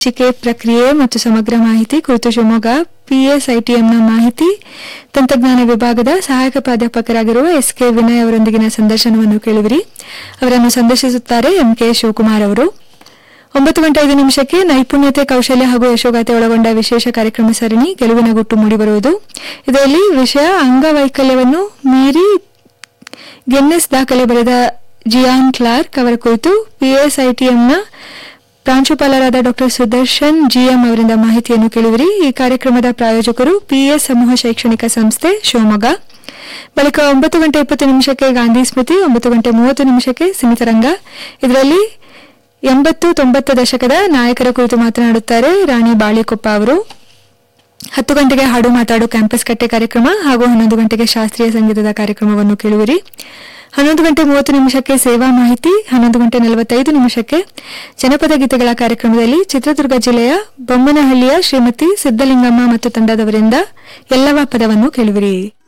ಹಂಚಿಕೆ ಪ್ರಕ್ರಿಯೆ ಮತ್ತು ಸಮಗ್ರ ಮಾಹಿತಿ ಕುರಿತು ಶಿವಮೊಗ್ಗ ಪಿಎಸ್ಐಟಿಎಂನ ಮಾಹಿತಿ ತಂತ್ರಜ್ಞಾನ ವಿಭಾಗದ ಸಹಾಯಕ ಪ್ರಾಧ್ಯಾಪಕರಾಗಿರುವ ಎಸ್ ಕೆ ವಿನಯ್ ಅವರೊಂದಿಗಿನ ಸಂದರ್ಶನವನ್ನು ಕೇಳುವಿರಿ ಅವರನ್ನು ಸಂದರ್ಶಿಸುತ್ತಾರೆ ಎಂ ಕೆ ಶಿವಕುಮಾರ್ ಅವರು ಒಂಬತ್ತು ಗಂಟೆ ಐದು ನಿಮಿಷಕ್ಕೆ ನೈಪುಣ್ಯತೆ ಕೌಶಲ್ಯ ಹಾಗೂ ಯಶೋಗಾಥೆ ಒಳಗೊಂಡ ವಿಶೇಷ ಕಾರ್ಯಕ್ರಮ ಸರಣಿ ಗೆಲುವಿನ ಗುಟ್ಟು ಮೂಡಿಬರುವುದು ಇದರಲ್ಲಿ ವಿಷಯ ಅಂಗವೈಕಲ್ಯವನ್ನು ಮೀರಿ ಗಿನ್ನೆಸ್ ದಾಖಲೆ ಬರೆದ ಜಿಯಾನ್ ಕ್ಲಾರ್ಕ್ ಅವರ ಕುರಿತು ಪಿಎಸ್ಐಟಿಎಂನ ಪ್ರಾಂಶುಪಾಲರಾದ ಡಾಕ್ಟರ್ ಸುದರ್ಶನ್ ಜಿಎಂ ಅವರಿಂದ ಮಾಹಿತಿಯನ್ನು ಕೇಳುವಿರಿ ಈ ಕಾರ್ಯಕ್ರಮದ ಪ್ರಾಯೋಜಕರು ಪಿಎಸ್ ಸಮೂಹ ಶೈಕ್ಷಣಿಕ ಸಂಸ್ಥೆ ಶಿವಮೊಗ್ಗ ಬಳಿಕ ಒಂಬತ್ತು ಗಂಟೆ ಇಪ್ಪತ್ತು ನಿಮಿಷಕ್ಕೆ ಗಾಂಧಿ ಸ್ಮೃತಿ ಒಂಬತ್ತು ಗಂಟೆ ಮೂವತ್ತು ನಿಮಿಷಕ್ಕೆ ಸಿಮಿತರಂಗ ಇದರಲ್ಲಿ ಎಂಬತ್ತು ತೊಂಬತ್ತು ದಶಕದ ನಾಯಕರ ಕುರಿತು ಮಾತನಾಡುತ್ತಾರೆ ರಾಣಿ ಬಾಳಿಕೊಪ್ಪ ಅವರು ಹತ್ತು ಗಂಟೆಗೆ ಹಾಡು ಮಾತಾಡು ಕ್ಯಾಂಪಸ್ ಕಟ್ಟೆ ಕಾರ್ಯಕ್ರಮ ಹಾಗೂ ಹನ್ನೊಂದು ಗಂಟೆಗೆ ಶಾಸ್ತ್ರೀಯ ಸಂಗೀತದ ಕಾರ್ಯಕ್ರಮವನ್ನು ಕೇಳುವಿರಿ ಹನ್ನೊಂದು ಗಂಟೆ ಮೂವತ್ತು ನಿಮಿಷಕ್ಕೆ ಸೇವಾ ಮಾಹಿತಿ ಹನ್ನೊಂದು ಗಂಟೆ ನಲವತ್ತೈದು ನಿಮಿಷಕ್ಕೆ ಜನಪದ ಗೀತೆಗಳ ಕಾರ್ಯಕ್ರಮದಲ್ಲಿ ಚಿತ್ರದುರ್ಗ ಜಿಲ್ಲೆಯ ಬೊಮ್ಮನಹಳ್ಳಿಯ ಶ್ರೀಮತಿ ಸಿದ್ದಲಿಂಗಮ್ಮ ಮತ್ತು ತಂಡದವರಿಂದ ಎಲ್ಲವ ಪದವನ್ನು ಕೇಳುವಿರಿ